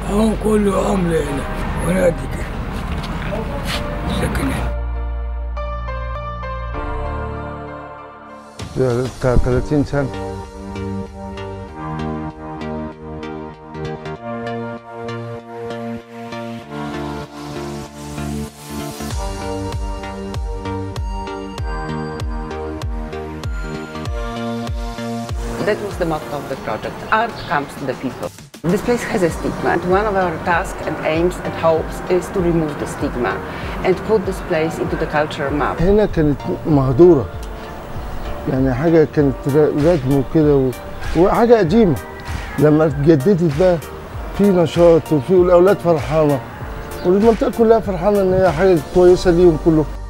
هو كله عملة هنا وانا قد كده ساكن هنا بتاع 30 سنة That was the motto of the project. Art comes to the people. This place has a stigma, and one of our tasks and aims and hopes is to remove the stigma and put this place into the cultural map. هنا كانت مهدورة يعني حاجة كانت ردم وكده و- وحاجة قديمة لما اتجددت بقى في نشاط وفي والأولاد فرحانة والمنطقة كلها فرحانة إن هي حاجة كويسة ليهم كلهم